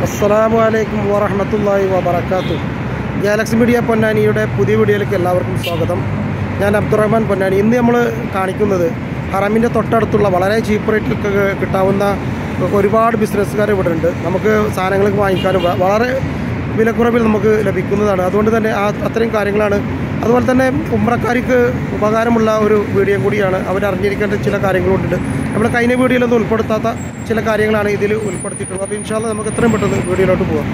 അസ്സലാമു അലൈക്കും വറഹമത്തല്ലാഹി വബർക്കാത്തു ഗാലക്സി മീഡിയ പൊന്നാനിയുടെ പുതിയ വീഡിയോയിലേക്ക് എല്ലാവർക്കും സ്വാഗതം ഞാൻ അബ്ദുറഹ്മാൻ പൊന്നാനി ഇന്ന് നമ്മൾ കാണിക്കുന്നത് ഹറമിൻ്റെ തൊട്ടടുത്തുള്ള വളരെ ചീപ്പ് റേറ്റിൽ ക- കിട്ടാവുന്ന ഒരുപാട് ബിസിനസ്സുകാർ ഇവിടെ ഉണ്ട് നമുക്ക് സാധനങ്ങൾക്ക് വാങ്ങിക്കാനും വ- വളരെ വിലക്കുറവിൽ നമുക്ക് ലഭിക്കുന്നതാണ് അതുകൊണ്ട് തന്നെ ആ അത്രയും കാര്യങ്ങളാണ് അതുപോലെ തന്നെ ഉമ്രക്കാർക്ക് ഉപകാരമുള്ള ഒരു വീഡിയോ കൂടിയാണ് അവരറിഞ്ഞിരിക്കേണ്ട ചില കാര്യങ്ങളുണ്ട് നമ്മൾ കഴിഞ്ഞ വീഡിയോയിലൊന്നും ഉൾപ്പെടുത്താത്ത ചില കാര്യങ്ങളാണ് ഇതിൽ ഉൾപ്പെടുത്തിയിട്ടുള്ളത് അപ്പോൾ ഇൻഷാല്ല നമുക്ക് എത്രയും പെട്ടെന്ന് വീഡിയോയിലോട്ട് പോകാം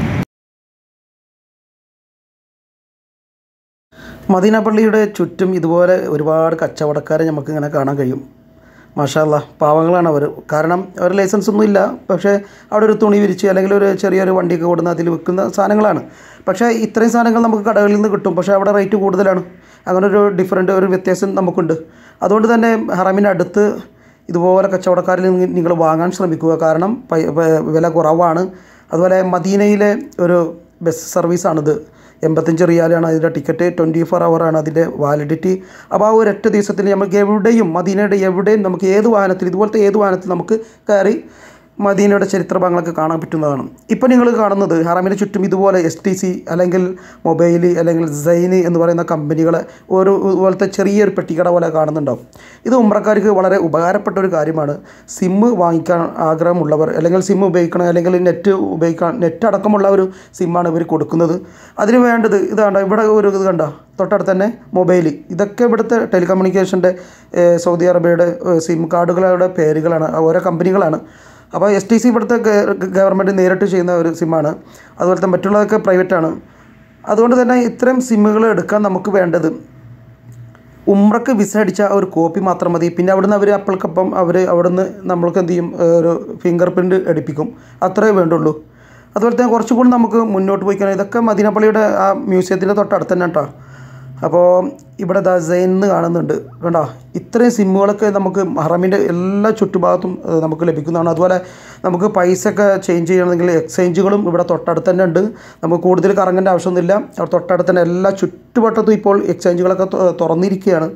മദീന പള്ളിയുടെ ചുറ്റും ഇതുപോലെ ഒരുപാട് കച്ചവടക്കാരെ നമുക്ക് ഇങ്ങനെ കാണാൻ കഴിയും മാഷാല്ല പാവങ്ങളാണ് അവർ കാരണം അവർ ലൈസൻസ് ഒന്നും ഇല്ല പക്ഷേ അവിടെ ഒരു തുണി വിരിച്ച് അല്ലെങ്കിൽ ഒരു ചെറിയൊരു വണ്ടിയൊക്കെ കൊടുന്ന് അതിൽ വിൽക്കുന്ന സാധനങ്ങളാണ് പക്ഷേ ഇത്രയും സാധനങ്ങൾ നമുക്ക് കടകളിൽ നിന്ന് കിട്ടും പക്ഷേ അവിടെ റേറ്റ് കൂടുതലാണ് അങ്ങനെ ഒരു ഡിഫറൻറ്റ് ഒരു വ്യത്യാസം നമുക്കുണ്ട് അതുകൊണ്ട് തന്നെ ഹറമിൻ്റെ അടുത്ത് ഇതുപോലെ കച്ചവടക്കാരിൽ നിന്ന് നിങ്ങൾ വാങ്ങാൻ ശ്രമിക്കുക കാരണം പൈ- വ- വില കുറവാണ് അതുപോലെ മദീനയിലെ ഒരു ബസ് സർവീസാണിത് എൺപത്തഞ്ച് റിയാലാണ് അതിൻ്റെ ടിക്കറ്റ് ട്വൻറ്റി ഫോർ ആണ് അതിൻ്റെ വാലിഡിറ്റി അപ്പോൾ ആ ഒരൊറ്റ ദിവസത്തിൽ നമുക്ക് എവിടെയും മദീനയുടെ എവിടെയും നമുക്ക് ഏത് വാഹനത്തിൽ ഇതുപോലത്തെ ഏത് വാഹനത്തിൽ നമുക്ക് കയറി മദീനയുടെ ചരിത്ര ഭാഗങ്ങളൊക്കെ കാണാൻ പറ്റുന്നതാണ് ഇപ്പോൾ നിങ്ങൾ കാണുന്നത് ഹറമിന് ചുറ്റും ഇതുപോലെ എസ് ടി സി അല്ലെങ്കിൽ മൊബൈൽ അല്ലെങ്കിൽ സൈന് എന്ന് പറയുന്ന കമ്പനികളെ ഒരു ഇതുപോലത്തെ ചെറിയൊരു പെട്ടിക്കട പോലെ കാണുന്നുണ്ടാവും ഇത് ഉമ്രക്കാർക്ക് വളരെ ഉപകാരപ്പെട്ട ഒരു കാര്യമാണ് സിമ്മ് വാങ്ങിക്കാൻ ആഗ്രഹമുള്ളവർ അല്ലെങ്കിൽ സിം ഉപയോഗിക്കണം അല്ലെങ്കിൽ നെറ്റ് ഉപയോഗിക്കാൻ നെറ്റ് അടക്കമുള്ള ഒരു സിമ്മാണ് ഇവർ കൊടുക്കുന്നത് അതിന് വേണ്ടത് ഇതാണ്ട ഇവിടെ ഒരു ഇത് കണ്ട തൊട്ടടുത്ത് തന്നെ മൊബൈൽ ഇതൊക്കെ ഇവിടുത്തെ ടെലികമ്മ്യൂണിക്കേഷൻ്റെ ഏഹ്, സൗദി അറേബ്യയുടെ ഏഹ്, സിം കാർഡുകളുടെ പേരുകളാണ് ഓരോ കമ്പനികളാണ് അപ്പോൾ എസ് ടി സി ഇവിടുത്തെ ഗവൺമെൻറ് നേരിട്ട് ചെയ്യുന്ന ഒരു സിമ്മാണ് അതുപോലത്തെ മറ്റുള്ളതൊക്കെ പ്രൈവറ്റാണ് അതുകൊണ്ട് തന്നെ ഇത്തരം സിമ്മുകൾ എടുക്കാൻ നമുക്ക് വേണ്ടത് ഉമ്രക്ക് വിസ അടിച്ച ഒരു കോപ്പി മാത്രം മതി പിന്നെ അവിടുന്ന് അവർ അപ്പൾക്കപ്പം അവർ അവിടുന്ന് നമ്മൾക്ക് എന്ത് ചെയ്യും ഏഹ് ഒരു ഫിംഗർ പ്രിൻറ്റ് എടുപ്പിക്കും അത്രേ വേണ്ടുള്ളൂ അതുപോലെ തന്നെ കുറച്ചും കൂടി നമുക്ക് മുന്നോട്ട് പോയി കഴിഞ്ഞാൽ ഇതൊക്കെ മദീനപ്പള്ളിയുടെ ആ മ്യൂസിയത്തിൻ്റെ തൊട്ടടുത്ത് തന്നെ കേട്ടോ അപ്പോൾ ഇവിടെ ദാ സൈന്ന് കാണുന്നുണ്ട് കണ്ടോ ഇത്രയും സിമ്മുകളൊക്കെ നമുക്ക് ഹറമിൻ്റെ എല്ലാ ചുറ്റുഭാഗത്തും ഏഹ് നമുക്ക് ലഭിക്കുന്നതാണ് അതുപോലെ നമുക്ക് പൈസ ഒക്കെ ചേഞ്ച് ചെയ്യണമെങ്കിൽ എക്സ്ചേഞ്ചുകളും ഇവിടെ തൊട്ടടുത്ത് തന്നെ ഉണ്ട് നമുക്ക് കൂടുതൽ കറങ്ങേണ്ട ആവശ്യമൊന്നുമില്ല അവിടെ തൊട്ടടുത്ത് തന്നെ എല്ലാ ചുറ്റുവട്ടത്തും ഇപ്പോൾ എക്സ്ചേഞ്ചുകളൊക്കെ തു- തുറന്നിരിക്കുകയാണ്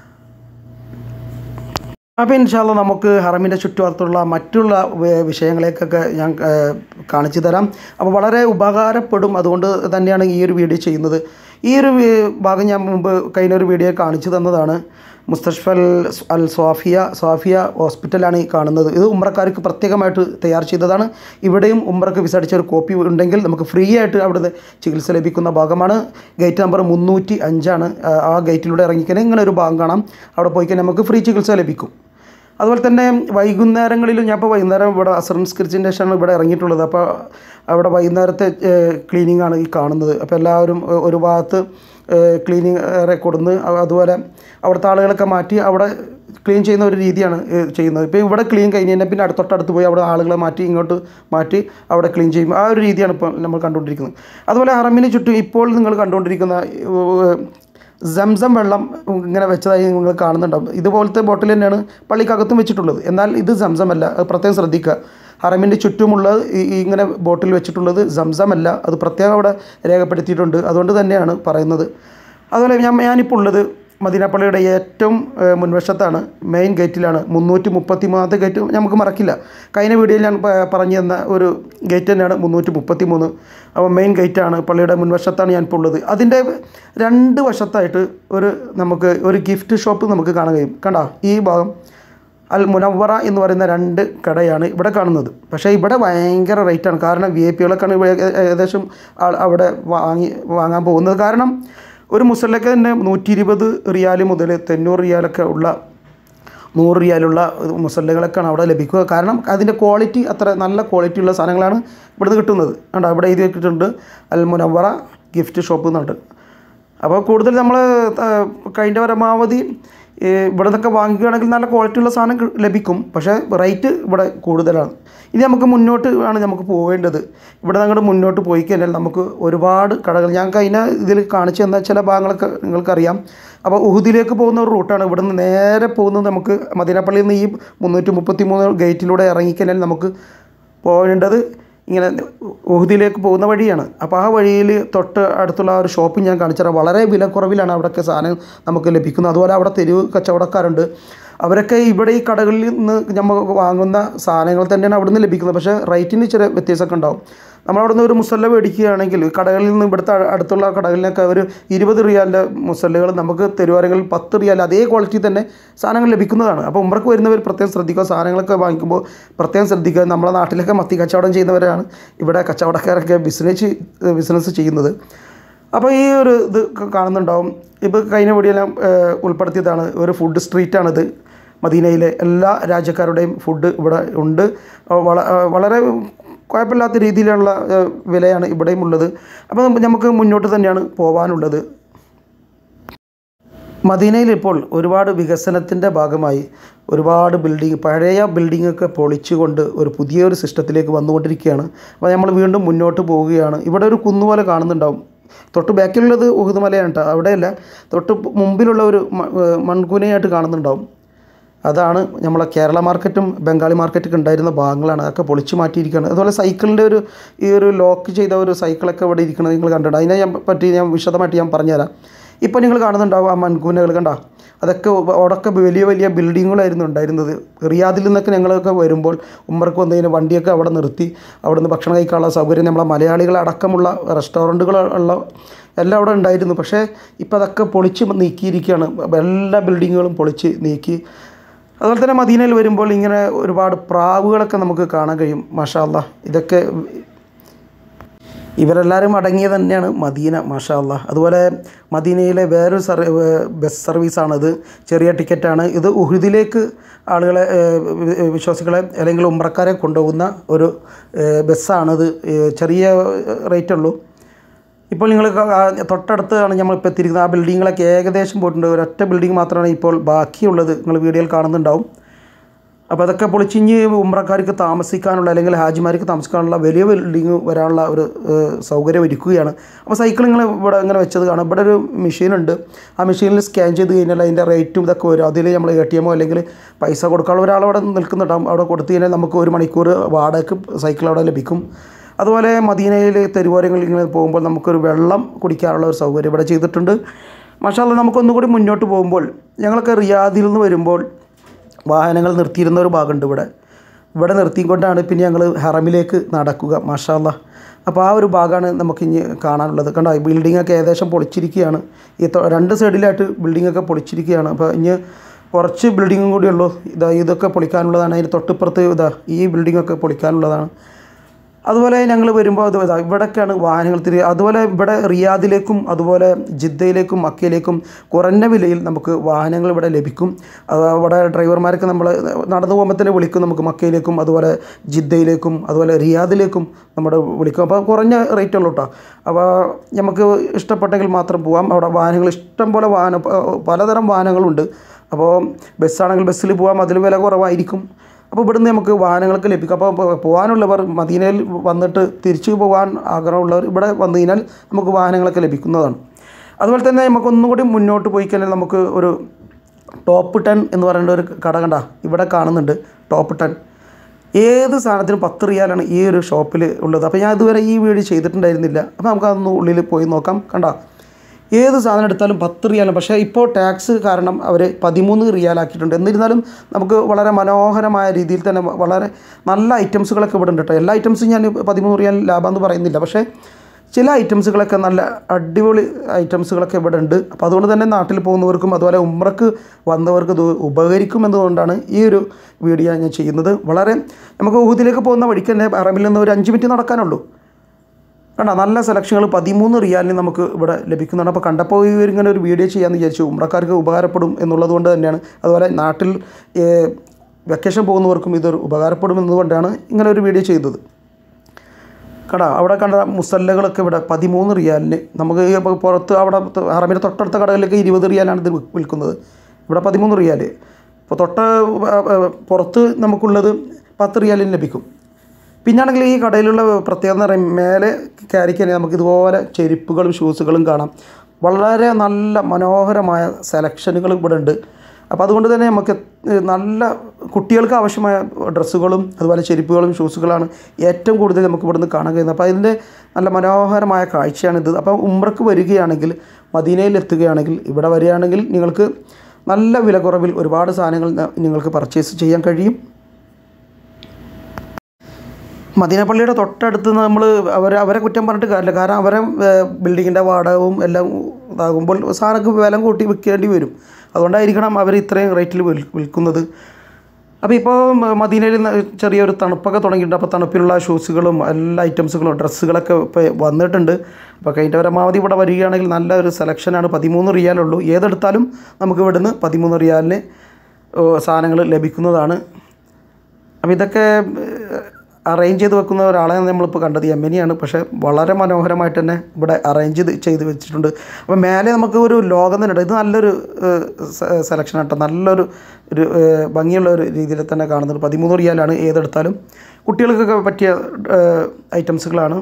അപ്പോൾ ഇൻഷാല്ല നമുക്ക് ഹറമിൻ്റെ ചുറ്റുവട്ടത്തുള്ള മറ്റുള്ള വേ- വിഷയങ്ങളേക്കൊക്കെ ഞാൻ ഏഹ്, കാണിച്ചു തരാം അപ്പോൾ വളരെ ഉപകാരപ്പെടും അതുകൊണ്ട് തന്നെയാണ് ഈ ഒരു വീഡിയോ ചെയ്യുന്നത് ഈ ഒരു വി- ഭാഗം ഞാൻ മുമ്പ് കഴിഞ്ഞ ഒരു വീഡിയോ കാണിച്ചു തന്നതാണ് മുസ്തഷ്ഫൽ അൽ സ്വാഫിയ സ്വാഫിയ ഹോസ്പിറ്റലാണ് ഈ കാണുന്നത് ഇത് ഉമ്രക്കാർക്ക് പ്രത്യേകമായിട്ട് തയ്യാർ ചെയ്തതാണ് ഇവിടെയും ഉമ്രക്ക് വിസ അടിച്ച ഒരു കോപ്പി ഉണ്ടെങ്കിൽ നമുക്ക് ഫ്രീ ആയിട്ട് അവിടുന്ന് ചികിത്സ ലഭിക്കുന്ന ഭാഗമാണ് ഗേറ്റ് നമ്പർ മുന്നൂറ്റി അഞ്ചാണ് ആ, ആ ഗേറ്റിലൂടെ ഇറങ്ങിക്കഴിഞ്ഞാൽ ഇങ്ങനെ ഒരു ഭാഗം കാണാം അവിടെ പോയി കഴിഞ്ഞാൽ നമുക്ക് ഫ്രീ ചികിത്സ ലഭിക്കും അതുപോലെ തന്നെ വൈകുന്നേരങ്ങളിലും ഞാൻ ഇപ്പോൾ വൈകുന്നേരം ഇവിടെ അസംസ്കരിച്ചതിന് ശേഷമാണ് ഇവിടെ ഇറങ്ങിയിട്ടുള്ളത് അപ്പോൾ അവിടെ വൈകുന്നേരത്തെ ക്ലീനിങ് ആണ് ഈ കാണുന്നത് അപ്പോൾ എല്ലാവരും ഏഹ്, ഒരു ഭാഗത്ത് ക്ലീനിങ് കൊടുന്ന് അ- അതുപോലെ അവിടുത്തെ ആളുകളൊക്കെ മാറ്റി അവിടെ ക്ലീൻ ചെയ്യുന്ന ഒരു രീതിയാണ് ഏഹ്, ചെയ്യുന്നത് ഇപ്പോൾ ഇവിടെ ക്ലീൻ കഴിഞ്ഞ് കഴിഞ്ഞാൽ പിന്നെ അടുത്ത തൊട്ടടുത്ത് പോയി അവിടെ ആളുകളെ മാറ്റി ഇങ്ങോട്ട് മാറ്റി അവിടെ ക്ലീൻ ചെയ്യും ആ ഒരു രീതിയാണ് ഇപ്പോൾ നമ്മൾ കണ്ടുകൊണ്ടിരിക്കുന്നത് അതുപോലെ ഹറമിന് ചുറ്റും ഇപ്പോൾ നിങ്ങൾ കണ്ടുകൊണ്ടിരിക്കുന്ന ഏഹ്, സംസം വെള്ളം ഇങ്ങനെ വെച്ചതായി നിങ്ങൾ കാണുന്നുണ്ടാവും ഇതുപോലത്തെ ബോട്ടിൽ തന്നെയാണ് പള്ളിക്കകത്തും വെച്ചിട്ടുള്ളത് എന്നാൽ ഇത് സംസമല്ല അത് പ്രത്യേകം ശ്രദ്ധിക്കുക ഹറമിൻ്റെ ചുറ്റുമുള്ള ഈ ഈ ഇങ്ങനെ ബോട്ടിൽ വെച്ചിട്ടുള്ളത് സംസമല്ല അത് പ്രത്യേകം അവിടെ രേഖപ്പെടുത്തിയിട്ടുണ്ട് അതുകൊണ്ട് തന്നെയാണ് പറയുന്നത് അതുപോലെ ഞാൻ ഞാനിപ്പോൾ ഉള്ളത് മദീനപ്പള്ളിയുടെ ഏറ്റവും ഏഹ്, മുൻവശത്താണ് മെയിൻ ഗേറ്റിലാണ് മുന്നൂറ്റി മുപ്പത്തി മൂന്നാമത്തെ ഗേറ്റ് നമുക്ക് മറക്കില്ല കഴിഞ്ഞ വീഡിയോയിൽ ഞാൻ പ- പറഞ്ഞു തന്ന ഒരു ഗേറ്റ് തന്നെയാണ് മുന്നൂറ്റി മുപ്പത്തി മൂന്ന് അപ്പോൾ മെയിൻ ഗേറ്റാണ് പള്ളിയുടെ മുൻവശത്താണ് ഞാൻ ഇപ്പോൾ ഉള്ളത് അതിൻ്റെ രണ്ട് വശത്തായിട്ട് ഒരു നമുക്ക് ഒരു ഗിഫ്റ്റ് ഷോപ്പ് നമുക്ക് കാണാൻ കഴിയും കണ്ടോ ഈ ഭാഗം അൽ മുനവറ എന്ന് പറയുന്ന രണ്ട് കടയാണ് ഇവിടെ കാണുന്നത് പക്ഷേ ഇവിടെ ഭയങ്കര റേറ്റാണ് കാരണം വി ഐ പികളൊക്കെയാണ് ഇവിടെ ഏ- ഏകദേശം ആൾ അവിടെ വാങ്ങി വാങ്ങാൻ പോകുന്നത് കാരണം ഒരു മുസല്ലക്ക് തന്നെ നൂറ്റി ഇരുപത് റിയാൽ മുതൽ തൊണ്ണൂറ് റിയാലൊക്കെ ഉള്ള നൂറ് റിയാലുള്ള മുസല്ലകളൊക്കെയാണ് അവിടെ ലഭിക്കുക കാരണം അതിൻ്റെ ക്വാളിറ്റി അത്ര നല്ല ക്വാളിറ്റി ഉള്ള സാധനങ്ങളാണ് ഇവിടുന്ന് കിട്ടുന്നത് കണ്ടോ അവിടെ എഴുതി വെച്ചിട്ടുണ്ട് അൽ മുനവറ ഗിഫ്റ്റ് ഷോപ്പ് എന്നുണ്ട് അപ്പോൾ കൂടുതൽ നമ്മൾ കഴിഞ്ഞ പരമാവധി ഈ ഇവിടെ നിന്നൊക്കെ വാങ്ങിക്കുകയാണെങ്കിൽ നല്ല ക്വാളിറ്റി ഉള്ള സാധനം കി- ലഭിക്കും പക്ഷേ റേറ്റ് ഇവിടെ കൂടുതലാണ് ഇനി നമുക്ക് മുന്നോട്ട് ആണ് നമുക്ക് പോവേണ്ടത് ഇവിടെ അങ്ങോട്ട് മുന്നോട്ട് പോയി കഴിഞ്ഞാൽ നമുക്ക് ഒരുപാട് കടകൾ ഞാൻ കഴിഞ്ഞ ഇതിൽ കാണിച്ചു തന്ന ചില ഭാഗങ്ങളൊക്കെ നിങ്ങൾക്കറിയാം അപ്പോൾ ഉഹുദിലേക്ക് പോകുന്ന ഒരു റൂട്ടാണ് ഇവിടെ നിന്ന് നേരെ പോകുന്നത് നമുക്ക് മദീനപ്പള്ളിയിൽ നിന്ന് ഈ മുന്നൂറ്റി മുപ്പത്തി മൂന്ന് ഗേറ്റിലൂടെ ഇറങ്ങിക്കഴിഞ്ഞാൽ നമുക്ക് പോകേണ്ടത് ഇങ്ങനെ ഉഹുദിലേക്ക് പോകുന്ന വഴിയാണ് അപ്പോൾ ആ വഴിയിൽ തൊട്ട് അടുത്തുള്ള ആ ഒരു ഷോപ്പ് ഞാൻ കാണിച്ചു തരാം വളരെ വിലക്കുറവിലാണ് അവിടെയൊക്കെ സാധനം നമുക്ക് ലഭിക്കുന്നത് അതുപോലെ അവിടെ തെരുവ് കച്ചവടക്കാരുണ്ട് അവരൊക്കെ ഇവിടെ ഈ കടകളിൽ നിന്ന് നമ്മൾ വാങ്ങുന്ന സാധനങ്ങൾ തന്നെയാണ് അവിടെ നിന്ന് ലഭിക്കുന്നത് പക്ഷേ റേറ്റിന് ചെറിയ വ്യത്യാസമൊക്കെ ഉണ്ടാവും നമ്മളവിടെ നിന്ന് ഒരു മുസല്ല മേടിക്കുകയാണെങ്കിൽ കടകളിൽ നിന്ന് ഇവിടുത്തെ അ- അടുത്തുള്ള കടകളിലൊക്കെ ഒരു ഇരുപത് റിയാലിൻ്റെ മുസല്ലകൾ നമുക്ക് തരുവാണെങ്കിൽ പത്ത് റിയാൽ അതേ ക്വാളിറ്റി തന്നെ സാധനങ്ങൾ ലഭിക്കുന്നതാണ് അപ്പോൾ ഉമ്രക്ക് വരുന്നവർ പ്രത്യേകം ശ്രദ്ധിക്കുക സാധനങ്ങളൊക്കെ വാങ്ങിക്കുമ്പോൾ പ്രത്യേകം ശ്രദ്ധിക്കുക നമ്മുടെ നാട്ടിലൊക്കെ മത്തി കച്ചവടം ചെയ്യുന്നവരാണ് ഇവിടെ കച്ചവടക്കാരൊക്കെ ബിസിനസ് ബിസിനസ് ചെയ്യുന്നത് അപ്പോൾ ഈ ഒരു ഇത് ക- കാണുന്നുണ്ടാവും ഇപ്പോൾ കഴിഞ്ഞ വീഡിയോയിലും ഉൾപ്പെടുത്തിയതാണ് ഒരു ഫുഡ് സ്ട്രീറ്റാണിത് മദീനയിലെ എല്ലാ രാജ്യക്കാരുടെയും ഫുഡ് ഇവിടെ ഉണ്ട് അഹ് വള അഹ് വളരെ കുഴപ്പമില്ലാത്ത രീതിയിലുള്ള ഏഹ്, വിലയാണ് ഇവിടെയും ഉള്ളത് അപ്പോൾ നമുക്ക് നമുക്ക് മുന്നോട്ട് തന്നെയാണ് പോകാനുള്ളത് മദീനയിൽ ഇപ്പോൾ ഒരുപാട് വികസനത്തിൻ്റെ ഭാഗമായി ഒരുപാട് ബിൽഡിംഗ് പഴയ ബിൽഡിങ്ങൊക്കെ പൊളിച്ചുകൊണ്ട് ഒരു പുതിയൊരു സിസ്റ്റത്തിലേക്ക് വന്നുകൊണ്ടിരിക്കുകയാണ് അപ്പോൾ നമ്മൾ വീണ്ടും മുന്നോട്ട് പോവുകയാണ് ഇവിടെ ഒരു കുന്നുപോലെ കാണുന്നുണ്ടാവും തൊട്ട് ബാക്കിലുള്ളത് ഉഹുദ് മലയാണ് കേട്ടോ അവിടെയല്ല തൊട്ട് മുമ്പിലുള്ള ഒരു മ- ഏഹ് മൺകുനയായിട്ട് കാണുന്നുണ്ടാവും അതാണ് നമ്മളെ കേരള മാർക്കറ്റും ബംഗാളി മാർക്കറ്റൊക്കെ ഉണ്ടായിരുന്ന ഭാഗങ്ങളാണ് അതൊക്കെ പൊളിച്ചു മാറ്റിയിരിക്കുകയാണ് അതുപോലെ സൈക്കിളിൻ്റെ ഒരു ഈ ഒരു ലോക്ക് ചെയ്ത ഒരു സൈക്കിളൊക്കെ ഇവിടെ ഇരിക്കുന്നത് നിങ്ങൾ കണ്ടിട്ടുണ്ട് അതിനെ ഞാൻ പറ്റി ഞാൻ വിശദമായിട്ട് ഞാൻ പറഞ്ഞുതരാം ഇപ്പോൾ നിങ്ങൾ കാണുന്നുണ്ടാവും ആ മൺകൂനകൾ കണ്ട അതൊക്കെ അവിടെയൊക്കെ വലിയ വലിയ ബിൽഡിങ്ങുകളായിരുന്നു ഉണ്ടായിരുന്നത് റിയാദിൽ നിന്നൊക്കെ ഞങ്ങളൊക്കെ വരുമ്പോൾ ഉമ്മർക്ക് വന്നതിന് വണ്ടിയൊക്കെ അവിടെ നിർത്തി അവിടെ നിന്ന് ഭക്ഷണം കഴിക്കാനുള്ള സൗകര്യം നമ്മളെ മലയാളികളടക്കമുള്ള റെസ്റ്റോറൻറ്റുകളുള്ള എല്ലാം അവിടെ ഉണ്ടായിരുന്നു പക്ഷേ ഇപ്പോൾ അതൊക്കെ പൊളിച്ച് നീക്കിയിരിക്കുകയാണ് എല്ലാ ബിൽഡിങ്ങുകളും പൊളിച്ച് നീക്കി അതുപോലെ തന്നെ മദീനയിൽ വരുമ്പോൾ ഇങ്ങനെ ഒരുപാട് പ്രാവുകളൊക്കെ നമുക്ക് കാണാൻ കഴിയും മാഷാ അല്ലാ ഇതൊക്കെ ഇവരെല്ലാവരും അടങ്ങിയ തന്നെയാണ് മദീന മാഷാ അല്ലാ അതുപോലെ മദീനയിലെ വേറൊരു സർവ ബസ് സർവീസാണിത് ചെറിയ ടിക്കറ്റാണ് ഇത് ഉഹുദിലേക്ക് ആളുകളെ ഏഹ്, വി- വിശ്വാസികളെ അല്ലെങ്കിൽ ഉമ്രക്കാരെ കൊണ്ടുപോകുന്ന ഒരു ഏഹ്, ബസ്സാണിത് ഏഹ്, ചെറിയ റേറ്റ് ഉള്ളൂ ഇപ്പോൾ നിങ്ങൾ തൊട്ടടുത്താണ് നമ്മളിപ്പോൾ എത്തിയിരിക്കുന്നത് ആ ബിൽഡിങ്ങുകളൊക്കെ ഏകദേശം പോയിട്ടുണ്ട് ഒരൊറ്റ ബിൽഡിംഗ് മാത്രമാണ് ഇപ്പോൾ ബാക്കിയുള്ളത് നിങ്ങൾ വീഡിയോയിൽ കാണുന്നുണ്ടാവും അപ്പോൾ അതൊക്കെ പൊളിച്ചിഞ്ഞ് ഉമ്രക്കാർക്ക് താമസിക്കാനുള്ള അല്ലെങ്കിൽ ഹാജിമാർക്ക് താമസിക്കാനുള്ള വലിയ ബിൽഡിങ് വരാനുള്ള ഒരു ഏഹ്, സൗകര്യം ഒരുക്കുകയാണ് അപ്പോൾ സൈക്കിൾ നിങ്ങൾ ഇവിടെ ഇങ്ങനെ വെച്ചത് കാണാം ഇവിടെ ഒരു മെഷീനുണ്ട് ആ മെഷീനിൽ സ്കാൻ ചെയ്ത് കഴിഞ്ഞാൽ അതിൻ്റെ റേറ്റും ഇതൊക്കെ വരും അതിൽ നമ്മൾ എ ടി എമ്മോ അല്ലെങ്കിൽ പൈസ കൊടുക്കാനുള്ള ഒരാൾ അവിടെ നിൽക്കുന്നുണ്ടാവും അവിടെ കൊടുത്തു കഴിഞ്ഞാൽ നമുക്ക് ഒരു മണിക്കൂർ വാടകയ്ക്ക് സൈക്കിൾ അവിടെ ലഭിക്കും അതുപോലെ മദീനയിൽ തെരുവോരങ്ങളിൽ ഇങ്ങനെ പോകുമ്പോൾ നമുക്കൊരു വെള്ളം കുടിക്കാനുള്ള ഒരു സൗകര്യം ഇവിടെ ചെയ്തിട്ടുണ്ട് മഷാല്ല നമുക്കൊന്നുകൂടി മുന്നോട്ട് പോകുമ്പോൾ ഞങ്ങളൊക്കെ റിയാദിൽ നിന്ന് വരുമ്പോൾ വാഹനങ്ങൾ നിർത്തിയിരുന്ന ഒരു ഭാഗമുണ്ട് ഇവിടെ ഇവിടെ നിർത്തിക്കൊണ്ടാണ് പിന്നെ ഞങ്ങൾ ഹറമിലേക്ക് നടക്കുക മഷാല്ല അപ്പോൾ ആ ഒരു ഭാഗമാണ് നമുക്ക് ഇനി കാണാനുള്ളത് കണ്ടോ ഈ ബിൽഡിങ്ങൊക്കെ ഏകദേശം പൊളിച്ചിരിക്കുകയാണ് ഈ തൊ- രണ്ട് സൈഡിലായിട്ട് ബിൽഡിങ്ങൊക്കെ പൊളിച്ചിരിക്കുകയാണ് അപ്പോൾ ഇനി കുറച്ച് ബിൽഡിങ്ങും കൂടിയുള്ളൂ ഇതാ ഇതൊക്കെ പൊളിക്കാനുള്ളതാണ് അതിന് തൊട്ടിപ്പുറത്ത് ഇതാ ഈ ബിൽഡിങ്ങൊക്കെ പൊളിക്കാനുള്ളതാണ് അതുപോലെ ഞങ്ങൾ വരുമ്പോൾ അത് ഇതാ ഇവിടേക്കാണ് വാഹനങ്ങൾ തിരി അതുപോലെ ഇവിടെ റിയാദിലേക്കും അതുപോലെ ജിദ്ദയിലേക്കും മക്കയിലേക്കും കുറഞ്ഞ വിലയിൽ നമുക്ക് വാഹനങ്ങൾ ഇവിടെ ലഭിക്കും അത് അവിടെ ഡ്രൈവർമാർക്ക് നമ്മൾ നടന്നു പോകുമ്പോൾ തന്നെ വിളിക്കും നമുക്ക് മക്കയിലേക്കും അതുപോലെ ജിദ്ദയിലേക്കും അതുപോലെ റിയാദിലേക്കും നമ്മുടെ വിളിക്കും അപ്പോൾ കുറഞ്ഞ റേറ്റ് ഉള്ളൂ കേട്ടോ അപ്പോൾ നമുക്ക് ഇഷ്ടപ്പെട്ടെങ്കിൽ മാത്രം പോവാം അവിടെ വാഹനങ്ങൾ ഇഷ്ടം പോലെ വാഹനം പലതരം വാഹനങ്ങളുണ്ട് അപ്പോൾ ബസ്സാണെങ്കിൽ ബസ്സിൽ പോകാം അതിൽ വില കുറവായിരിക്കും അപ്പോൾ ഇവിടുന്ന് നമുക്ക് വാഹനങ്ങൾക്ക് ലഭിക്കും അപ്പോൾ പോ- പോകാനുള്ളവർ മദീനയിൽ വന്നിട്ട് തിരിച്ചു പോകാൻ ആഗ്രഹമുള്ളവർ ഇവിടെ വന്നു കഴിഞ്ഞാൽ നമുക്ക് വാഹനങ്ങളൊക്കെ ലഭിക്കുന്നതാണ് അതുപോലെ തന്നെ നമുക്ക് ഒന്നുകൂടി മുന്നോട്ട് പോയി കഴിഞ്ഞാൽ നമുക്ക് ഒരു ടോപ്പ് ടെൻ എന്ന് പറയുന്ന ഒരു കട കണ്ട ഇവിടെ കാണുന്നുണ്ട് ടോപ്പ് ടെൻ ഏത് സാധനത്തിനും പത്ത് റിയാലാണ് ഈ ഒരു ഷോപ്പിൽ ഉള്ളത് അപ്പോൾ ഞാൻ ഇതുവരെ ഈ വീഡിയോ ചെയ്തിട്ടുണ്ടായിരുന്നില്ല അപ്പോൾ നമുക്ക് അതൊന്ന് ഉള്ളിൽ പോയി നോക്കാം കണ്ട ഏത് സാധനം എടുത്താലും പത്ത് റിയാലാണ് പക്ഷേ ഇപ്പോൾ ടാക്സ് കാരണം അവർ പതിമൂന്ന് റിയാലാക്കിയിട്ടുണ്ട് എന്നിരുന്നാലും നമുക്ക് വളരെ മനോഹരമായ രീതിയിൽ തന്നെ വ- വളരെ നല്ല ഐറ്റംസുകളൊക്കെ ഇവിടെ ഉണ്ട് കേട്ടോ എല്ലാ ഐറ്റംസും ഞാൻ പതിമൂന്ന് റിയാൽ ലാഭം എന്ന് പറയുന്നില്ല പക്ഷേ ചില ഐറ്റംസുകളൊക്കെ നല്ല അടിപൊളി ഐറ്റംസുകളൊക്കെ ഇവിടെ ഉണ്ട് അപ്പോൾ അതുകൊണ്ട് തന്നെ നാട്ടിൽ പോകുന്നവർക്കും അതുപോലെ ഉമ്രക്ക് വന്നവർക്ക് ഇത് ഉപകരിക്കും എന്നതുകൊണ്ടാണ് ഈ ഒരു വീഡിയോ ഞാൻ ചെയ്യുന്നത് വളരെ നമുക്ക് ഊഹത്തിലേക്ക് പോകുന്ന വഴിക്ക് തന്നെ അറബിൽ നിന്ന് ഒരു അഞ്ച് മിനിറ്റ് നടക്കാനുള്ളൂ കണ്ട നല്ല സെലക്ഷനുകൾ പതിമൂന്ന് റിയാലിന് നമുക്ക് ഇവിടെ ലഭിക്കുന്നുണ്ട് അപ്പോൾ കണ്ടപ്പോൾ ഇവർ ഇങ്ങനെ ഒരു വീഡിയോ ചെയ്യാമെന്ന് വിചാരിച്ചു ഉമ്രക്കാർക്ക് ഉപകാരപ്പെടും എന്നുള്ളത് കൊണ്ട് തന്നെയാണ് അതുപോലെ നാട്ടിൽ ഏഹ്, വെക്കേഷൻ പോകുന്നവർക്കും ഇതൊരു ഉപകാരപ്പെടും എന്നതുകൊണ്ടാണ് ഇങ്ങനെ ഒരു വീഡിയോ ചെയ്തത് കട അവിടെ കണ്ട മുസല്ലകളൊക്കെ ഇവിടെ പതിമൂന്ന് റിയാലിന് നമുക്ക് ഈ ഇപ്പോൾ പുറത്ത് അവിടെ ഹറമിൻ്റെ തൊട്ടടുത്ത കടകളിലൊക്കെ ഇരുപത് റിയാലാണ് ഇത് വിൽ- വിൽക്കുന്നത് ഇവിടെ പതിമൂന്ന് റിയാൽ ഇപ്പോൾ തൊട്ട ആ, ആ, പുറത്ത് നമുക്കുള്ളത് പത്ത് റിയാലിന് ലഭിക്കും പിന്നാണെങ്കിൽ ഈ കടയിലുള്ള പ്രത്യേകത എന്ന് പറയുമ്പോൾ മേലെ കയറി കഴിഞ്ഞാൽ നമുക്ക് ഇതുപോലെ ചെരുപ്പുകളും ഷൂസുകളും കാണാം വളരെ നല്ല മനോഹരമായ സെലക്ഷനുകൾ ഇവിടെ ഉണ്ട് അപ്പോൾ അതുകൊണ്ട് തന്നെ നമുക്ക് നല്ല കുട്ടികൾക്ക് ആവശ്യമായ ഡ്രസ്സുകളും അതുപോലെ ചെരുപ്പുകളും ഷൂസുകളാണ് ഏറ്റവും കൂടുതൽ നമുക്ക് ഇവിടുന്ന് കാണാൻ കഴിയുന്നത് അപ്പോൾ അതിൻ്റെ നല്ല മനോഹരമായ കാഴ്ചയാണിത് അപ്പോൾ ഉമ്രക്ക് വരികയാണെങ്കിൽ മദീനയിൽ എത്തുകയാണെങ്കിൽ ഇവിടെ വരികയാണെങ്കിൽ നിങ്ങൾക്ക് നല്ല വില കുറവിൽ ഒരുപാട് സാധനങ്ങൾ ന- നിങ്ങൾക്ക് പർച്ചേസ് ചെയ്യാൻ കഴിയും മദീന പള്ളിയുടെ തൊട്ടടുത്ത് നമ്മൾ അവരെ അവരെ കുറ്റം പറഞ്ഞിട്ട് കാര്യമില്ല കാരണം അവരെ ബിൽഡിങ്ങിൻ്റെ വാടകവും എല്ലാം ഇതാകുമ്പോൾ സാധനങ്ങൾക്ക് വില കൂട്ടി വിൽക്കേണ്ടി വരും അതുകൊണ്ടായിരിക്കണം അവർ ഇത്രയും റേറ്റിൽ വിൽ വിൽക്കുന്നത് അപ്പോൾ ഇപ്പോൾ മദീനയിൽ ന- ചെറിയൊരു തണുപ്പൊക്കെ തുടങ്ങിയിട്ടുണ്ട് അപ്പോൾ തണുപ്പിലുള്ള ഷൂസുകളും എല്ലാ ഐറ്റംസുകളും ഡ്രസ്സുകളൊക്കെ ഇപ്പോൾ വന്നിട്ടുണ്ട് അപ്പോൾ കഴിഞ്ഞ പരമാവധി ഇവിടെ വരികയാണെങ്കിൽ നല്ല ഒരു സെലക്ഷനാണ് പതിമൂന്ന് റിയാലുള്ളൂ ഏതെടുത്താലും നമുക്ക് ഇവിടുന്ന് പതിമൂന്ന് റിയാലിന് സാധനങ്ങൾ ലഭിക്കുന്നതാണ് അപ്പോൾ ഇതൊക്കെ അറേഞ്ച് ചെയ്ത് വെക്കുന്ന ഒരാളെ നമ്മളിപ്പോൾ കണ്ടത് യമനിയാണ് പക്ഷേ വളരെ മനോഹരമായിട്ട് തന്നെ ഇവിടെ അറേഞ്ച് ചെയ്ത് ചെയ്ത് വെച്ചിട്ടുണ്ട് അപ്പോൾ മേലെ നമുക്ക് ഒരു ലോകം തന്നെ ഉണ്ട് ഇത് നല്ലൊരു സെലക്ഷൻ കേട്ടോ നല്ലൊരു ഒരു ഏഹ്, ഭംഗിയുള്ള ഒരു രീതിയിൽ തന്നെ കാണുന്നുണ്ട് പതിമൂന്ന് റിയാലാണ് ഏതെടുത്താലും കുട്ടികൾക്കൊക്കെ പറ്റിയ ഐറ്റംസുകളാണ്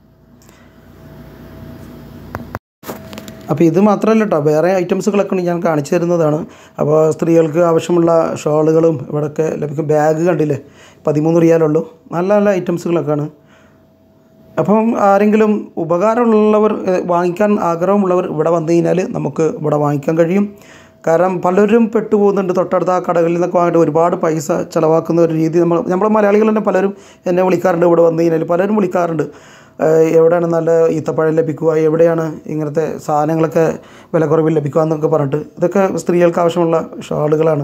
അപ്പോൾ ഇത് മാത്രമല്ല കേട്ടോ വേറെ ഐറ്റംസുകളൊക്കെ ഉണ്ട് ഞാൻ കാണിച്ചു തരുന്നതാണ് അപ്പോൾ സ്ത്രീകൾക്ക് ആവശ്യമുള്ള ഷോളുകളും ഇവിടെയൊക്കെ ലഭിക്കും ബാഗ് കണ്ടില്ലേ പതിമൂന്ന് റിയാലുള്ളൂ നല്ല നല്ല ഐറ്റംസുകളൊക്കെയാണ് അപ്പം ആരെങ്കിലും ഉപകാരമുള്ളവർ ഏഹ്, വാങ്ങിക്കാൻ ആഗ്രഹമുള്ളവർ ഇവിടെ വന്നു കഴിഞ്ഞാൽ നമുക്ക് ഇവിടെ വാങ്ങിക്കാൻ കഴിയും കാരണം പലരും പെട്ടുപോകുന്നുണ്ട് തൊട്ടടുത്ത ആ കടകളിൽ നിന്നൊക്കെ വാങ്ങിയിട്ട് ഒരുപാട് പൈസ ചിലവാക്കുന്ന ഒരു രീതി നമ്മൾ നമ്മൾ മലയാളികൾ തന്നെ പലരും എന്നെ വിളിക്കാറുണ്ട് ഇവിടെ വന്നു കഴിഞ്ഞാൽ പലരും വിളിക്കാറുണ്ട് ഏഹ്, എവിടെയാണ് നല്ല ഈത്തപ്പഴം ലഭിക്കുക എവിടെയാണ് ഇങ്ങനത്തെ സാധനങ്ങളൊക്കെ വില കുറവിൽ ലഭിക്കുക എന്നൊക്കെ പറഞ്ഞിട്ട് ഇതൊക്കെ സ്ത്രീകൾക്ക് ആവശ്യമുള്ള ഷാളുകളാണ്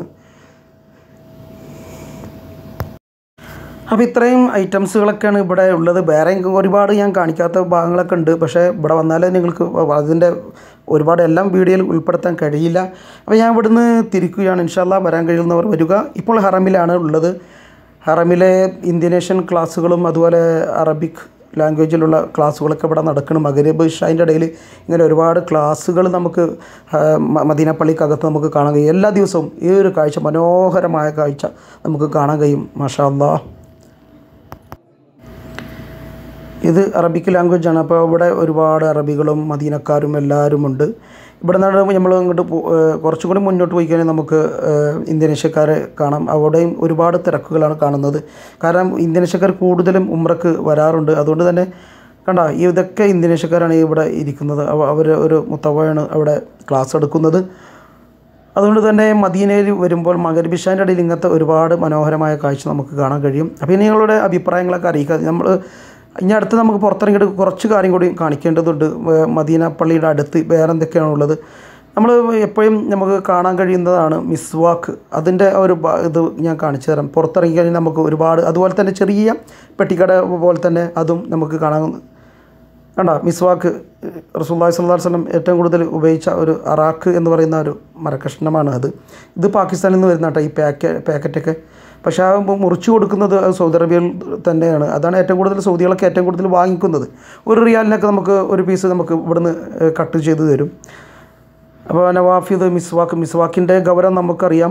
അപ്പോൾ ഇത്രയും ഐറ്റംസുകളൊക്കെയാണ് ഇവിടെ ഉള്ളത് വേറെ ഒരുപാട് ഞാൻ കാണിക്കാത്ത ഭാഗങ്ങളൊക്കെ ഉണ്ട് പക്ഷേ ഇവിടെ വന്നാലേ നിങ്ങൾക്ക് അതിൻ്റെ ഒരുപാട് എല്ലാം വീഡിയോയിൽ ഉൾപ്പെടുത്താൻ കഴിയില്ല അപ്പോൾ ഞാൻ ഇവിടുന്ന് തിരിക്കുകയാണ് ഇൻഷാല്ല വരാൻ കഴിയുന്നവർ വരിക ഇപ്പോൾ ഹറമിലാണ് ഉള്ളത് ഹറമിലെ ഇന്തോനേഷ്യൻ ക്ലാസ്സുകളും അതുപോലെ അറബിക് ലാംഗ്വേജിലുള്ള ക്ലാസ്സുകളൊക്കെ ഇവിടെ നടക്കണം മകരബ് ഇഷാൻ്റെ ഇടയിൽ ഇങ്ങനെ ഒരുപാട് ക്ലാസ്സുകൾ നമുക്ക് ആ, മ- മദീന പള്ളിക്കകത്ത് നമുക്ക് കാണാൻ കഴിയും എല്ലാ ദിവസവും ഈ ഒരു കാഴ്ച മനോഹരമായ കാഴ്ച നമുക്ക് കാണാൻ കഴിയും മാഷാ അല്ലാ ഇത് അറബിക് ലാംഗ്വേജ് ആണ് അപ്പോൾ ഇവിടെ ഒരുപാട് അറബികളും മദീനക്കാരും എല്ലാവരും ഉണ്ട് ഇവിടെ നിന്നാണ് നമ്മൾ ഇങ്ങോട്ട് പോ- ഏഹ് കുറച്ചും കൂടി മുന്നോട്ട് പോയി കഴിഞ്ഞാൽ നമുക്ക് ഏഹ് ഇന്തോനേഷ്യക്കാരെ കാണാം അവിടെയും ഒരുപാട് തിരക്കുകളാണ് കാണുന്നത് കാരണം ഇന്തോനേഷ്യക്കാർ കൂടുതലും ഉമ്രക്ക് വരാറുണ്ട് അതുകൊണ്ട് തന്നെ കണ്ട ഈ ഇതൊക്കെ ഇന്തോനേഷ്യക്കാരാണ് ഇവിടെ ഇരിക്കുന്നത് അവർ ഒരു മുത്തവയാണ് അവിടെ ക്ലാസ് എടുക്കുന്നത് അതുകൊണ്ട് തന്നെ മദീനയിൽ വരുമ്പോൾ മകരബിഷാൻ്റെ ഇടയിൽ ഇങ്ങനത്തെ ഒരുപാട് മനോഹരമായ കാഴ്ച നമുക്ക് കാണാൻ കഴിയും അപ്പോൾ ഇനി നിങ്ങളുടെ അഭിപ്രായങ്ങളൊക്കെ അറിയിക്കുക നമ്മൾ ഇനി അടുത്ത് നമുക്ക് പുറത്തിറങ്ങിയിട്ട് കുറച്ച് കാര്യം കൂടി കാണിക്കേണ്ടതുണ്ട് ഏഹ് മദീന പള്ളിയുടെ അടുത്ത് വേറെ എന്തൊക്കെയാണുള്ളത് നമ്മൾ എപ്പോഴും നമുക്ക് കാണാൻ കഴിയുന്നതാണ് മിസ്വാക്ക് അതിൻ്റെ ഒരു ഭ- ഇത് ഞാൻ കാണിച്ചു തരാം പുറത്തിറങ്ങി കഴിഞ്ഞാൽ നമുക്ക് ഒരുപാട് അതുപോലെ തന്നെ ചെറിയ പെട്ടിക്കട പോലെ തന്നെ അതും നമുക്ക് കാണാൻ കണ്ട മിസ്വാക്ക് റസൂല്ലാഹി സ്വല്ലല്ലാഹു അലൈഹി വസല്ലം ഏറ്റവും കൂടുതൽ ഉപയോഗിച്ച ഒരു അറാക്ക് എന്ന് പറയുന്ന ഒരു മരക്കഷ്ണമാണ് അത് ഇത് പാകിസ്ഥാനിൽ നിന്ന് വരുന്ന കേട്ടോ ഈ പാക്ക പാക്കറ്റൊക്കെ പക്ഷേ ആ മു- മുറിച്ച് കൊടുക്കുന്നത് അത് സൗദി അറേബ്യയിൽ തന്നെയാണ് അതാണ് ഏറ്റവും കൂടുതൽ സൗദികളൊക്കെ ഏറ്റവും കൂടുതൽ വാങ്ങിക്കുന്നത് ഒരു റിയാലിനൊക്കെ നമുക്ക് ഒരു പീസ് നമുക്ക് ഇവിടുന്ന് ഏഹ്, കട്ട് ചെയ്ത് തരും അപ്പോൾ നവാഫിദ് മിസ്വാക്ക് മിസ്വാക്കിൻ്റെ ഗൗരവം നമുക്കറിയാം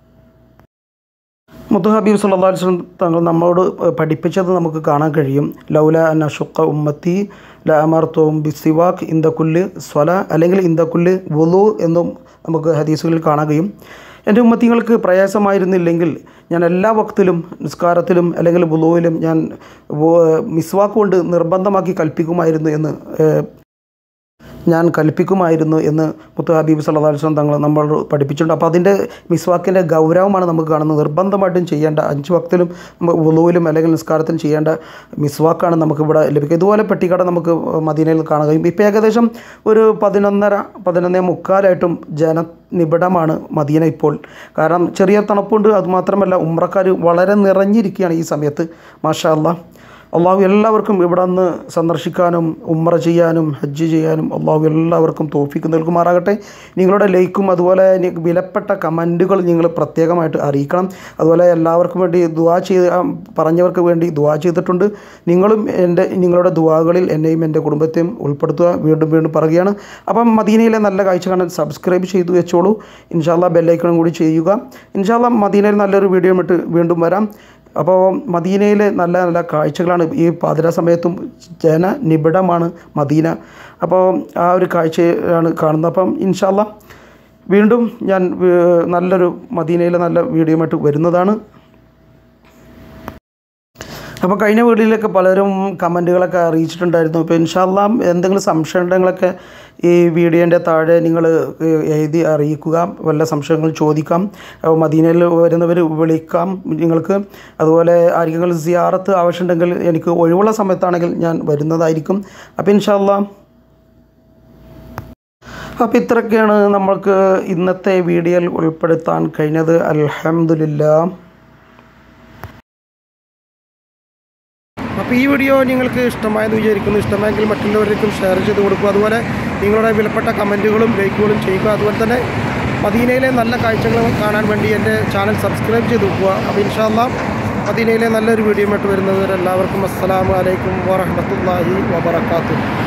മുത്തു ഹബീബ് സല്ലല്ലാഹു അലൈഹി വസല്ലം തങ്ങൾ നമ്മളോട് പഠിപ്പിച്ചത് നമുക്ക് കാണാൻ കഴിയും ലൗല അൻ അഷുക്ക ഉമ്മത്തി ല അമർത്തും ബിസിവാക്ക് ഇന്ദക്കുല്ല് സ്വല അല്ലെങ്കിൽ ഇന്ദക്കുല്ല് വുളു എന്നും നമുക്ക് ഹദീസുകളിൽ കാണാൻ കഴിയും എൻ്റെ ഉമ്മത്തിങ്ങൾക്ക് പ്രയാസമായിരുന്നില്ലെങ്കിൽ ഞാൻ എല്ലാ വക്തിലും നിസ്കാരത്തിലും അല്ലെങ്കിൽ വുളുവിലും ഞാൻ വോ- മിസ്വാക്ക് കൊണ്ട് നിർബന്ധമാക്കി കൽപ്പിക്കുമായിരുന്നു എന്ന് ഏഹ്, ഞാൻ കൽപ്പിക്കുമായിരുന്നു എന്ന് മുത്തു ഹബീബ് സല്ലല്ലാഹു അലൈഹി വസല്ലം തങ്ങൾ നമ്മൾ പഠിപ്പിച്ചിട്ടുണ്ട് അപ്പോൾ അതിൻ്റെ മിസ്വാക്കിൻ്റെ ഗൗരവമാണ് നമുക്ക് കാണുന്നത് നിർബന്ധമായിട്ടും ചെയ്യേണ്ട അഞ്ച് വക്തിലും വുളുവിലും അല്ലെങ്കിൽ നിസ്കാരത്തിലും ചെയ്യേണ്ട മിസ്വാക്കാണ് നമുക്ക് ഇവിടെ ലഭിക്കുക ഇതുപോലെ പെട്ടിക്കട നമുക്ക് മദീനയിൽ കാണാൻ കഴിയും ഇപ്പോൾ ഏകദേശം ഒരു പതിനൊന്നര പതിനൊന്നേ മുക്കാലായിട്ടും ജനനിബിഡമാണ് മദീന ഇപ്പോൾ കാരണം ചെറിയ തണുപ്പുണ്ട് അതുമാത്രമല്ല ഉമ്രക്കാർ വളരെ നിറഞ്ഞിരിക്കുകയാണ് ഈ സമയത്ത് മാഷാ അല്ലാ അള്ളാഹു എല്ലാവർക്കും ഇവിടെ നിന്ന് സന്ദർശിക്കാനും ഉമ്ര ചെയ്യാനും ഹജ്ജ് ചെയ്യാനും അള്ളാഹു എല്ലാവർക്കും തോഫിക്ക് നൽകുമാറാകട്ടെ നിങ്ങളുടെ ലൈക്കും അതുപോലെ നി- വിലപ്പെട്ട കമൻറ്റുകൾ നിങ്ങൾ പ്രത്യേകമായിട്ട് അറിയിക്കണം അതുപോലെ എല്ലാവർക്കും വേണ്ടി ദുവാ ചെയ്ത് ആ, പറഞ്ഞവർക്ക് വേണ്ടി ദുവാ ചെയ്തിട്ടുണ്ട് നിങ്ങളും എൻ്റെ നിങ്ങളുടെ ദുവാകളിൽ എന്നെയും എൻ്റെ കുടുംബത്തെയും ഉൾപ്പെടുത്തുക വീണ്ടും വീണ്ടും പറയുകയാണ് അപ്പം മദീനയിലെ നല്ല കാഴ്ച കാണാൻ സബ്സ്ക്രൈബ് ചെയ്തു വെച്ചോളൂ ഇൻഷാല്ല ബെല്ലൈക്കണും കൂടി ചെയ്യുക ഇൻഷാല്ല മദീനയിൽ നല്ലൊരു വീഡിയോ ഇട്ട് വീണ്ടും വരാം അപ്പോൾ മദീനയിലെ നല്ല നല്ല കാഴ്ചകളാണ് ഈ പാതിര സമയത്തും ജനനിബിഡമാണ് മദീന അപ്പോൾ ആ ഒരു കാഴ്ചയാണ് കാണുന്നത് അപ്പം ഇൻഷാല്ല വീണ്ടും ഞാൻ ഏഹ്, നല്ലൊരു മദീനയിലെ നല്ല വീഡിയോയുമായിട്ട് വരുന്നതാണ് അപ്പോൾ കഴിഞ്ഞ വീഡിയോയിലൊക്കെ പലരും കമൻറ്റുകളൊക്കെ അറിയിച്ചിട്ടുണ്ടായിരുന്നു ഇപ്പോൾ ഇൻഷാല്ല എന്തെങ്കിലും സംശയം ഉണ്ടെങ്കിലൊക്കെ ഈ വീഡിയോൻ്റെ താഴെ നിങ്ങൾ എഴുതി അറിയിക്കുക വല്ല സംശയങ്ങൾ ചോദിക്കാം അപ്പോൾ മദീനയിൽ വരുന്നവർ വിളിക്കാം നിങ്ങൾക്ക് അതുപോലെ ആരെങ്കിലും സിയാറത്ത് ആവശ്യമുണ്ടെങ്കിൽ എനിക്ക് ഒഴിവുള്ള സമയത്താണെങ്കിൽ ഞാൻ വരുന്നതായിരിക്കും അപ്പോൾ ഇൻഷാല്ല അപ്പോൾ ഇത്രയൊക്കെയാണ് നമ്മൾക്ക് ഇന്നത്തെ വീഡിയോയിൽ ഉൾപ്പെടുത്താൻ കഴിഞ്ഞത് അൽഹംദുലില്ലാ അപ്പോൾ ഈ വീഡിയോ നിങ്ങൾക്ക് ഇഷ്ടമായെന്ന് വിചാരിക്കുന്നു ഇഷ്ടമായെങ്കിൽ മറ്റുള്ളവരിലേക്കും ഷെയർ ചെയ്ത് കൊടുക്കുക അതുപോലെ നിങ്ങളുടെ വിലപ്പെട്ട കമൻറ്റുകളും ലൈക്കുകളും ചെയ്യുക അതുപോലെ തന്നെ മദീനയിലെ നല്ല കാഴ്ചകൾ കാണാൻ വേണ്ടി എൻ്റെ ചാനൽ സബ്സ്ക്രൈബ് ചെയ്ത് വെക്കുക അപ്പോൾ ഇൻഷാല്ല മദീനയിലെ നല്ലൊരു വീഡിയോ ആയിട്ട് വരുന്നവരെല്ലാവർക്കും അസ്സലാമു അലൈക്കും വറഹമത്തല്ലാഹി വബർക്കാത്തു